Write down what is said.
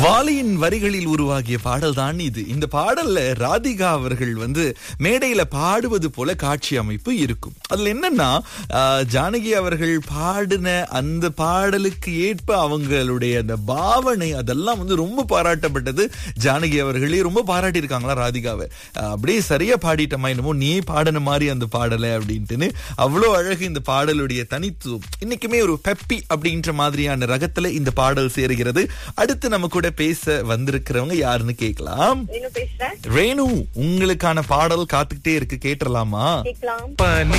வாலியின் வரிகளில் உருவாகிய பாடல் தான் இது இந்த பாடல்ல ராதிகா அவர்கள் வந்து மேடையில பாடுவது போல காட்சி அமைப்பு இருக்கும் அதுல என்னன்னா ஆஹ், ஜானகி அவர்கள் பாடின அந்த பாடலுக்கு ஏற்ப அவங்களுடைய அந்த பாவனை அதெல்லாம் வந்து ரொம்ப பாராட்டப்பட்டது ஜானகி அவர்களே ரொம்ப பாராட்டி இருக்காங்களா ராதிகாவை ஆஹ், அப்படியே சரியா பாடிட்டமா என்னமோ நீ பாடின மாதிரி அந்த பாடலை அப்படின்ட்டுன்னு அவ்வளோ அழகு இந்த பாடலுடைய தனித்துவம் இன்னைக்குமே ஒரு பெப்பி அப்படின்ற மாதிரியான ரகத்துல இந்த பாடல் சேருகிறது அடுத்து நம்ம கூட பேச வந்திருக்கிறவங்க யாருன்னு கேட்கலாம் என்ன பேசுறேன் ரேணு உங்களுக்கான பாடல் காத்துக்கிட்டே இருக்கு கேட்டுறலாமா கேட்கலாம் பனி